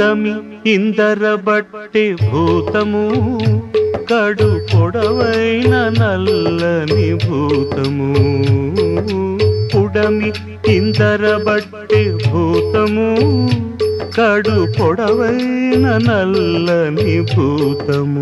పుడమి ఇందర బట్టి భూతము కడు పొడవైన నల్లని భూతము పుడమి ఇందర బట్టి భూతము కడు పొడవైన నల్లని భూతము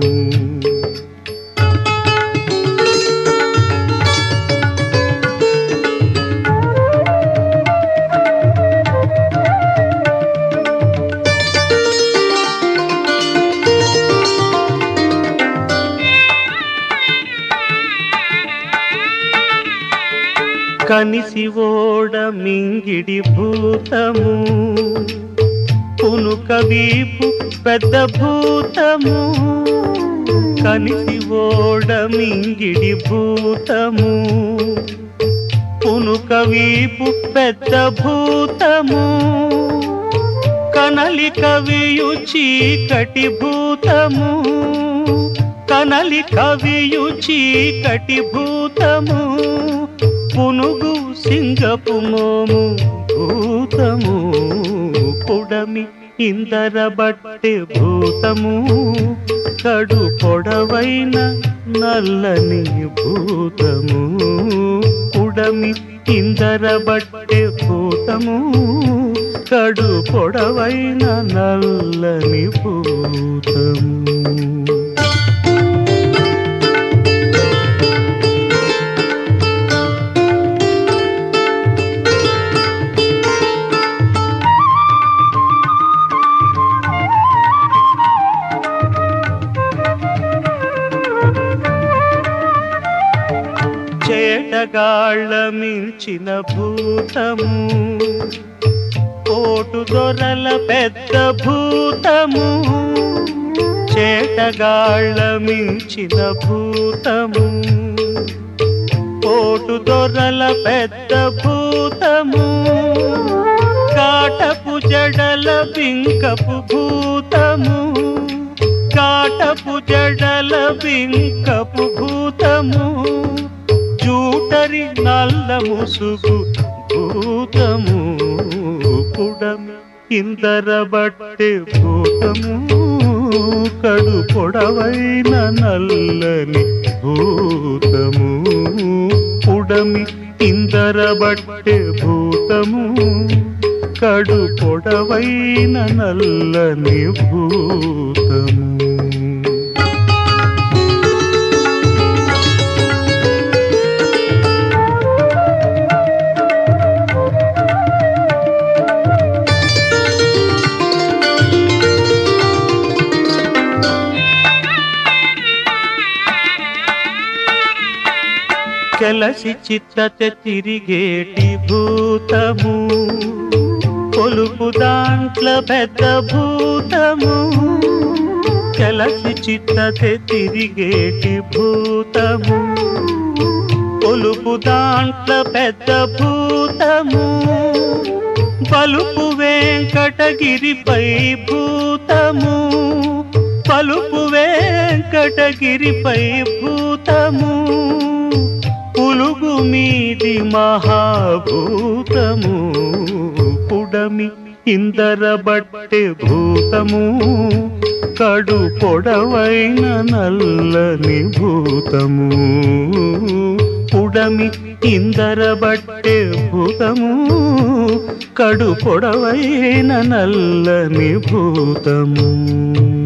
కనిసి ఓడ మింగిడి భూతము పునుక వీపు పెద్ద భూతము కనిసి ఓడ మింగిడి భూతము పునుక వీపు పెద్ద భూతము కనలి కవియు చీకటి భూతము కనలి కవియు చీకటి భూతము పునుగు సింగపు మోము భూతము పొడమి ఇందర బట్టె భూతము కడు పొడవైన నల్లని భూతము పుడమి ఇందర బట్టె భూతము కడు పొడవైన నల్లని భూతము చేటగాళ్ళ మించిన భూతము కోటు దొరల పెద్ద భూతము చేటగాళ్ళ మించిన భూతము కోటు దొరల పెద్ద భూతము కాటపు జడల బింకపు భూతము కాటపు జడల బింకపు భూతము జూటరి నల్ల ముసుగు భూతము పుడమి ఇందర బట్టె భూతము కడు పొడవైన నల్లని భూతము పుడమి ఇందర బట్టె భూతము కడు పొడవైన నల్లని భూతము కెలసి చిత్తత తిరిగేటి భూతము కొలుపు దాంట్ల పెద్ద భూతము కెలసి చిత్తత తిరిగేటి భూతము కొలుపు దాంట్ల పెద్ద భూతము పలుపు వెంకటగిరిపై భూతము పలుపు వెంకటగిరిపై భూతము పులుగు మీది మహాభూతము పుడమి ఇందర బట్టె భూతము కడు పొడవైన నల్లని భూతము పుడమి ఇందర బట్టె భూతము కడు పొడవైన నల్లని భూతము